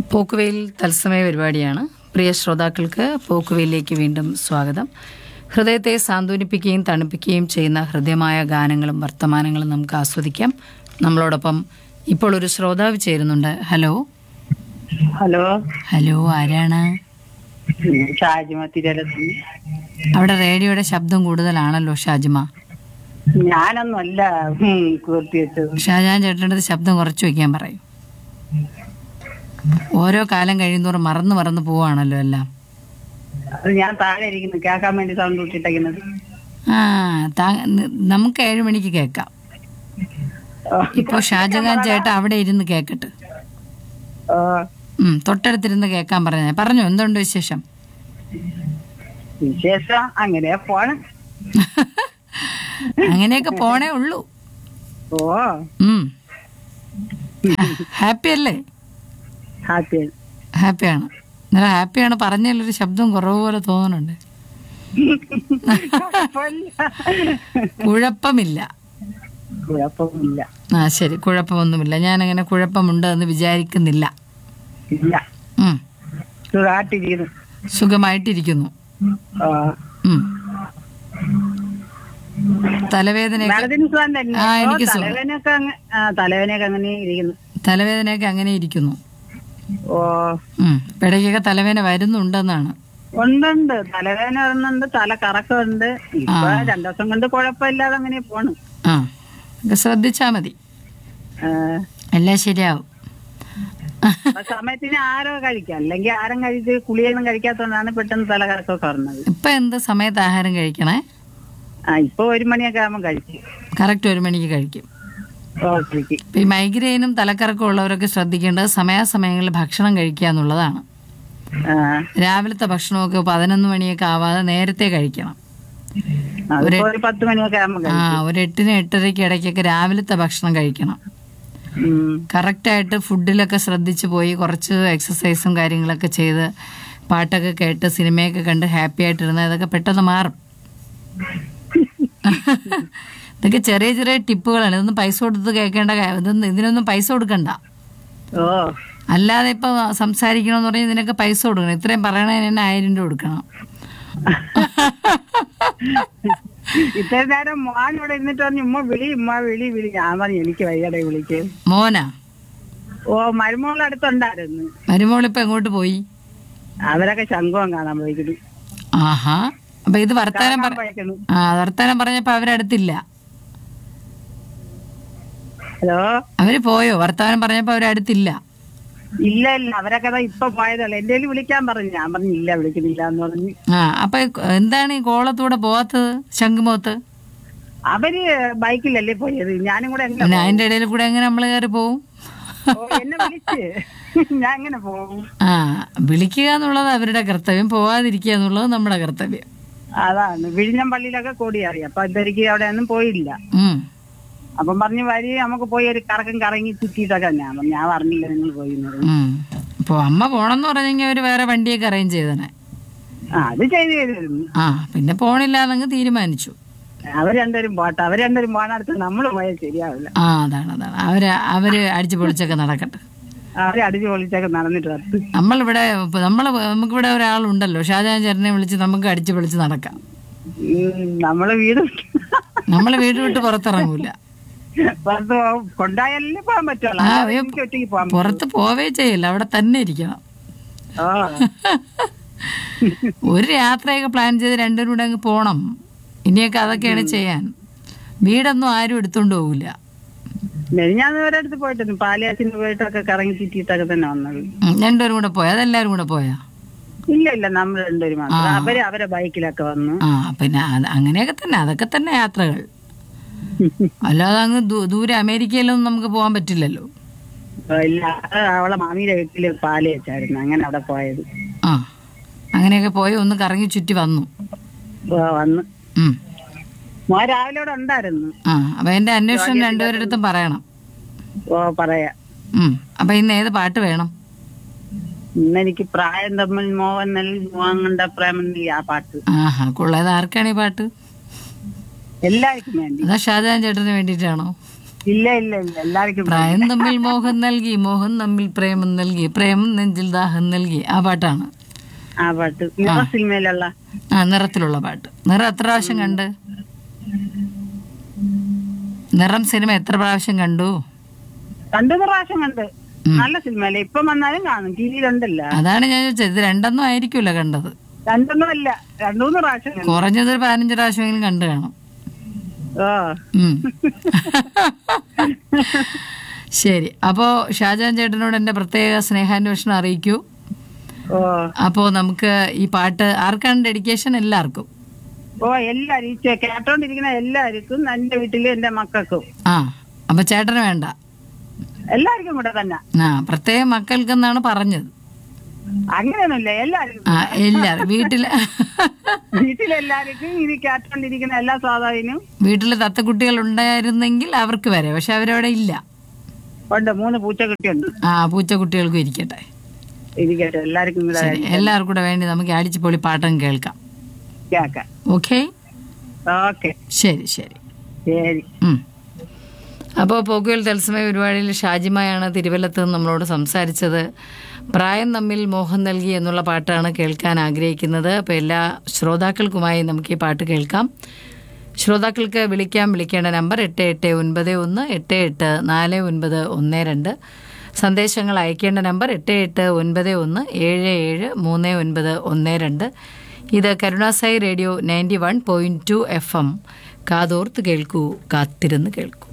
പോക്കുവെയിൽ തത്സമയ പരിപാടിയാണ് പ്രിയ ശ്രോതാക്കൾക്ക് പോക്കുവെയിലേക്ക് വീണ്ടും സ്വാഗതം ഹൃദയത്തെ സാന്ത്വനിപ്പിക്കുകയും തണുപ്പിക്കുകയും ചെയ്യുന്ന ഹൃദയമായ ഗാനങ്ങളും വർത്തമാനങ്ങളും നമുക്ക് ആസ്വദിക്കാം നമ്മളോടൊപ്പം ഇപ്പോൾ ഒരു ശ്രോതാവ് ചേരുന്നുണ്ട് ഹലോ ഹലോ ഹലോ ആരാണ് ഷാജിമ തിരലത്ത് അവിടെ റേഡിയോയുടെ ശബ്ദം കൂടുതലാണല്ലോ ഷാജിമ ഞാനൊന്നുമല്ല കൂർത്തി വെച്ചത് ഷാജാൻ ചേട്ടൻ്റെ ശബ്ദം കുറച്ച് വയ്ക്കാൻ പറയും ഓരോ കാലം കഴിയുന്നോറും മറന്നു മറന്നു പോവാണല്ലോ എല്ലാം അത് ഞാൻ താഴെ ഇരിക്കുന്നു കേൾക്കാൻ വേണ്ടി സൗണ്ട് ഇട്ടിട്ടേക്കുന്നത് ആ താ- ന- നമുക്ക് ഏഴ് മണിക്ക് കേൾക്കാം ഇപ്പൊ ഷാജഹാൻ ചേട്ടൻ അവിടെ ഇരുന്ന് കേക്കട്ടെ ഓ, ഉം തൊട്ടടുത്തിരുന്ന് കേൾക്കാൻ പറഞ്ഞ പറഞ്ഞു എന്തുണ്ട് വിശേഷം വിശേഷം അങ്ങനെ പോണം അങ്ങനെയൊക്കെ പോണേ ഉള്ളൂ ഓ ഉം ഹാപ്പി അല്ലേ ഹാപ്പി ഹാപ്പിയാണ് നല്ല ഹാപ്പിയാണ് പറഞ്ഞതിലൊരു ശബ്ദം കുറവ് പോലെ തോന്നുന്നുണ്ട് കുഴപ്പമില്ല കുഴപ്പമില്ല ആ ശരി കുഴപ്പമൊന്നുമില്ല ഞാനങ്ങനെ കുഴപ്പമുണ്ട് എന്ന് വിചാരിക്കുന്നില്ല ഇല്ല ഉം സുഖായിട്ടിരിക്കുന്നു സുഖമായിട്ടിരിക്കുന്നു ഓ ഉം തലവേദനയൊക്കെ മാഡത്തിന് സുഖം തന്നെ ആ, ഓ, എനിക്ക് സുഖം. തലവേദനയൊക്കെ അങ്ങ- ആ, തലവേദനയൊക്കെ അങ്ങനെ ഇരിക്കുന്നു തലവേദനയൊക്കെ അങ്ങനെ ഇരിക്കുന്നു ഓ ഉം ഇടയ്ക്കൊക്കെ തലവേദന വരുന്നുണ്ടെന്നാണ് ഉണ്ടുണ്ട് തലവേദന വരുന്നുണ്ട് തല കറക്കമുണ്ട് ഇപ്പൊ രണ്ടു ദിവസം കൊണ്ട് കുഴപ്പമില്ലാതെ അങ്ങനെ പോണ് ആ ഒക്കെ ശ്രദ്ധിച്ചാ മതി ആ, എല്ലാം ശരിയാവും ആ സമയത്തിന് ആരോ കഴിക്കാം അല്ലെങ്കിൽ ആരും കഴിച്ച് കുളിയൊന്നും കഴിക്കാത്തോണ്ടാണ് പെട്ടെന്ന് തല കറക്കമൊക്കെ വരുന്നത് ഇപ്പൊ എന്ത് സമയത്ത് ആഹാരം കഴിക്കണേ ആ ഇപ്പൊ ഒരു മണിയൊക്കെ ആകുമ്പോൾ കഴിച്ചു കറക്റ്റ് ഒരു മണിക്ക് കഴിക്കും ഓക്കെ ഇപ്പൊ ഈ മൈഗ്രെയിനും തലക്കറക്കം ഉള്ളവരൊക്കെ ശ്രദ്ധിക്കേണ്ടത് സമയാസമയങ്ങളിൽ ഭക്ഷണം കഴിക്കുക എന്നുള്ളതാണ് ആ രാവിലത്തെ ഭക്ഷണമൊക്കെ പതിനൊന്ന് മണിയൊക്കെ ആവാതെ നേരത്തെ കഴിക്കണം അതിപ്പോ ഒരു പത്ത് മണിയൊക്കെ ആകുമ്പോൾ ആ കഴിക്കും ഒരു എട്ടിന് എട്ടരയ്ക്ക് ഇടയ്ക്കൊക്കെ രാവിലത്തെ ഭക്ഷണം കഴിക്കണം ഉം. കറക്റ്റായിട്ട് ഫുഡിലൊക്കെ ശ്രദ്ധിച്ചു പോയി കുറച്ച് എക്സസൈസും കാര്യങ്ങളൊക്കെ ചെയ്ത് പാട്ടൊക്കെ കേട്ട് സിനിമയൊക്കെ കണ്ട് ഹാപ്പി ആയിട്ടിരുന്നാൽ ഇതൊക്കെ പെട്ടെന്ന് മാറും ഇതൊക്കെ ചെറിയ ചെറിയ ടിപ്പുകളാണ് ഇതൊന്നും പൈസ കൊടുത്ത് കേൾക്കേണ്ട കാ- ഇതൊന്നും ഇതിനൊന്നും പൈസ കൊടുക്കണ്ട ഓ അല്ലാതെ ഇപ്പൊ സംസാരിക്കണമെന്ന് പറഞ്ഞാൽ ഇതിനൊക്കെ പൈസ കൊടുക്കണം ഇത്രയും പറയണതിന് തന്നെ ആയിരം രൂപ കൊടുക്കണം ഇത്ര നേരം മോൻ ഇവിടെ ഇരുന്നിട്ട് പറഞ്ഞു ഉമ്മ വിളി ഉമ്മ വിളി വിളി ഞാൻ പറഞ്ഞു എനിക്ക് വയ്യടെ വിളിക്ക് മോനാ ഓ മരുമോൾ അടുത്തുണ്ടായിരുന്നു മരുമോളിപ്പോ എങ്ങോട്ട് പോയി അവരൊക്കെ ശംഖുവം കാണാൻ പോയിക്കുന്നു ആഹാ അപ്പൊ ഇത് വർത്താനം പറ പോയിക്കുന്നു ആ വർത്താനം പറഞ്ഞപ്പോ അവരടുത്തില്ല ഹലോ അവര് പോയോ വർത്താനം പറഞ്ഞപ്പോ അവരടുത്തില്ല ഇല്ല ഇല്ല അവരൊക്കെ ദാ ഇപ്പൊ പോയതല്ല എന്റെ കയ്യിൽ വിളിക്കാൻ പറഞ്ഞു ഞാൻ പറഞ്ഞു ഇല്ല വിളിക്കുന്നില്ല എന്ന് പറഞ്ഞു ആ അപ്പൊ എന്താണ് ഈ കോളത്തൂടെ പോവാത്തത് ശംഖുമുഖത്ത് അവര് ബൈക്കിലല്ലേ പോയത് ഞാനും കൂടെ എങ്ങനെ പിന്നെ അതിന്റെ ഇടയിൽ കൂടെ എങ്ങനെ നമ്മൾ കയറി പോവും ഓ, എന്നെ വിളിച്ച് ഞാൻ എങ്ങനെ പോകും ആ വിളിക്കുക എന്നുള്ളത് അവരുടെ കർത്തവ്യം പോവാതിരിക്കുക എന്നുള്ളത് നമ്മുടെ കർത്തവ്യം അതാണ് വിഴിഞ്ഞം പള്ളിയിലൊക്കെ കൂടി അറിയാം അപ്പൊ ഇതെനിക്ക് അവിടെ ഒന്നും പോയില്ല ഉം അപ്പം പറഞ്ഞു വരി നമുക്ക് പോയി ഒരു കറക്കം കറങ്ങി ചുറ്റിയിട്ടൊക്കെ ഞാൻ പറഞ്ഞു ഞാൻ പറഞ്ഞില്ല നിങ്ങൾ പോയി എന്ന് പറഞ്ഞു. ഉം അപ്പൊ അമ്മ പോണെന്ന് പറഞ്ഞെങ്കിൽ അവര് വേറെ വണ്ടിയൊക്കെ അറേഞ്ച് ചെയ്തനെ ആ അത് ചെയ്തു തരുന്നു ആ പിന്നെ പോണില്ല എന്നങ്ങ് തീരുമാനിച്ചു അവർ രണ്ടുപേരും പോട്ടെ അവർ രണ്ടുപേരും പോണടുത്ത് നമ്മൾ പോയാൽ ശരിയാവില്ല ആ അതാണ് അതാണ് അവര് അവര് അടിച്ചു പൊളിച്ചൊക്കെ നടക്കട്ടെ അവരെ അടിച്ചു പൊളിച്ചൊക്കെ നടന്നിട്ട് വരത്ത് നമ്മളിവിടെ ഇപ്പൊ നമ്മള് നമുക്കിവിടെ ഒരാളുണ്ടല്ലോ ഷാജഹാൻ ചേട്ടനെ വിളിച്ച് നമുക്ക് അടിച്ചു പൊളിച്ച് നടക്കാം ഉം, നമ്മള് വീട് വിട്ട് നമ്മള് വീട് വിട്ട് പുറത്തിറങ്ങൂല പുറത്ത് പോകും. കൊണ്ടായാലല്ലേ പോകാൻ പറ്റുള്ളൂ ആ, അല്ലാതെ അയ്യോ, എനിക്ക് ഒറ്റയ്ക്ക് പോകാൻ പുറത്ത് പോവേ ചെയ്യില്ല അവിടെ തന്നെ ഇരിക്കണം ഓ ഒരു യാത്രയൊക്കെ പ്ലാൻ ചെയ്ത് രണ്ടുപേരും കൂടെ അങ്ങ് പോണം ഇനിയൊക്കെ അതൊക്കെയാണ് ചെയ്യാൻ വീടൊന്നും ആരും എടുത്തോണ്ട് പോകില്ല ഞാൻ ഒരിടത്ത് പോയിട്ടുണ്ട് പാലിയാച്ചിന് പോയിട്ടൊക്കെ കറങ്ങി ചുറ്റിയിട്ടൊക്കെ തന്നെ വന്നത് രണ്ടുപേരും കൂടെ പോയാ അതെല്ലാരും കൂടെ പോയാ ഇല്ല ഇല്ല നമ്മൾ രണ്ടുപേരും മാത്രം അവര് അവരെ ബൈക്കിലൊക്കെ വന്നു ആ പിന്നെ അത് അങ്ങനെയൊക്കെ തന്നെ അതൊക്കെ തന്നെ യാത്രകൾ അല്ലാതെ അങ്ങ് ദൂ- ദൂരെ അമേരിക്കയിലൊന്നും നമുക്ക് പോകാൻ പറ്റില്ലല്ലോ ഇല്ല അത് അവളെ മാമിയുടെ വീട്ടില് പാല് വെച്ചായിരുന്നു അങ്ങനെ അവിടെ പോയത് ആ അങ്ങനെയൊക്കെ പോയി ഒന്ന് കറങ്ങി ചുറ്റി വന്നു ഓ, വന്ന് ഉം. മോൻ രാവിലെ ഇവിടെ ഉണ്ടായിരുന്നു ആ അപ്പൊ എന്റെ അന്വേഷണം രണ്ടുപേരുടെ അടുത്തും പറയണം ഓ പറയാ ഉം അപ്പൊ ഇന്ന് ഏത് പാട്ട് വേണം ഇന്നെനിക്ക് പ്രായം തമ്മിൽ മോഹൻ നെൽ മോഹങ്ങളുടെ പ്രേമം നീ ആ പാട്ട് ആഹാ കൊള്ളാത് ആർക്കാണ് ഈ പാട്ട് എല്ലാവർക്കും വേണ്ടി അതാ ഷാജഹാൻ ചേട്ടന് വേണ്ടിയിട്ടാണോ ഇല്ല ഇല്ല ഇല്ല എല്ലാവർക്കും പ്രായം തമ്മിൽ മോഹം നൽകി മോഹം തമ്മിൽ പ്രേമം നൽകി പ്രേമം നെഞ്ചിൽ ദാഹം നൽകി ആ പാട്ടാണ് ആ പാട്ട് നിറ സിനിമയിലുള്ള ആ നിറത്തിലുള്ള പാട്ട് നിറം എത്ര പ്രാവശ്യം കണ്ട് നിറം സിനിമ എത്ര പ്രാവശ്യം കണ്ടു രണ്ടു പ്രാവശ്യം കണ്ട് നല്ല സിനിമയല്ലേ ഇപ്പം വന്നാലും കാണും ടിവിയിലുണ്ടല്ല അതാണ് ഞാൻ ചോദിച്ചത് ഇത് രണ്ടൊന്നും ആയിരിക്കുമല്ലോ കണ്ടത് രണ്ടൊന്നും അല്ല രണ്ടൂന്ന് പ്രാവശ്യം കണ്ടു കുറഞ്ഞത് ഒരു പതിനഞ്ച് പ്രാവശ്യമെങ്കിലും കണ്ടു കാണും ഓ ഉം. ശരി അപ്പോ ഷാജാൻ ചേട്ടനോട് എന്റെ പ്രത്യേക സ്നേഹാന്വേഷണം അറിയിക്കൂ ഓ അപ്പോ നമുക്ക് ഈ പാട്ട് ആർക്കാണ് ഡെഡിക്കേഷൻ എല്ലാവർക്കും ഓ എല്ലാരും ഈ ചെ- കേട്ടോണ്ടിരിക്കുന്ന എല്ലാവർക്കും എന്റെ വീട്ടിലും എന്റെ മക്കൾക്കും ആ അപ്പൊ ചേട്ടന് വേണ്ട എല്ലാവർക്കും കൂടെ തന്നെ ആ പ്രത്യേക മക്കൾക്കെന്നാണ് പറഞ്ഞത് അങ്ങനെയൊന്നുമില്ല എല്ലാവർക്കും ആ എല്ലാരും വീട്ടില് വീട്ടിലെല്ലാവർക്കും ഇത് കേട്ടോണ്ടിരിക്കുന്ന എല്ലാ സ്വാഭാവിനും വീട്ടില് തത്തക്കുട്ടികൾ ഉണ്ടായിരുന്നെങ്കിൽ അവർക്ക് വരെ പക്ഷെ അവരവിടെ ഇല്ല ഉണ്ട് മൂന്ന് പൂച്ചക്കുട്ടിയുണ്ട് ആ പൂച്ചക്കുട്ടികൾക്കും ഇരിക്കട്ടെ ഇരിക്കട്ടെ എല്ലാവർക്കും കൂടെ ശരി എല്ലാവർക്കും കൂടെ വേണ്ടി നമുക്ക് അടിച്ചു പൊളി പാട്ടം കേൾക്കാം കേക്കാം ഓക്കെ ഓക്കെ ശരി ശരി ശരി ഉം. അപ്പോൾ പോക്കുവൽ തത്സമയ പരിപാടിയിൽ ഷാജിമയാണ് തിരുവല്ലത്ത് നിന്ന് നമ്മളോട് സംസാരിച്ചത് പ്രായം തമ്മിൽ മോഹം നൽകി എന്നുള്ള പാട്ടാണ് കേൾക്കാൻ ആഗ്രഹിക്കുന്നത് അപ്പോൾ എല്ലാ ശ്രോതാക്കൾക്കുമായി നമുക്ക് ഈ പാട്ട് കേൾക്കാം ശ്രോതാക്കൾക്ക് വിളിക്കാം വിളിക്കേണ്ട നമ്പർ എട്ട് എട്ട് ഒൻപത് ഒന്ന് എട്ട് എട്ട് നാല് ഒൻപത് ഒന്ന് രണ്ട് സന്ദേശങ്ങൾ അയക്കേണ്ട നമ്പർ എട്ട് എട്ട് ഒൻപത് ഒന്ന് ഏഴ് ഏഴ് മൂന്ന് ഒൻപത് ഒന്ന് രണ്ട് ഇത് Karunasai radio ninety one point two FM എം കാതോർത്ത് കേൾക്കൂ കാത്തിരുന്ന് കേൾക്കൂ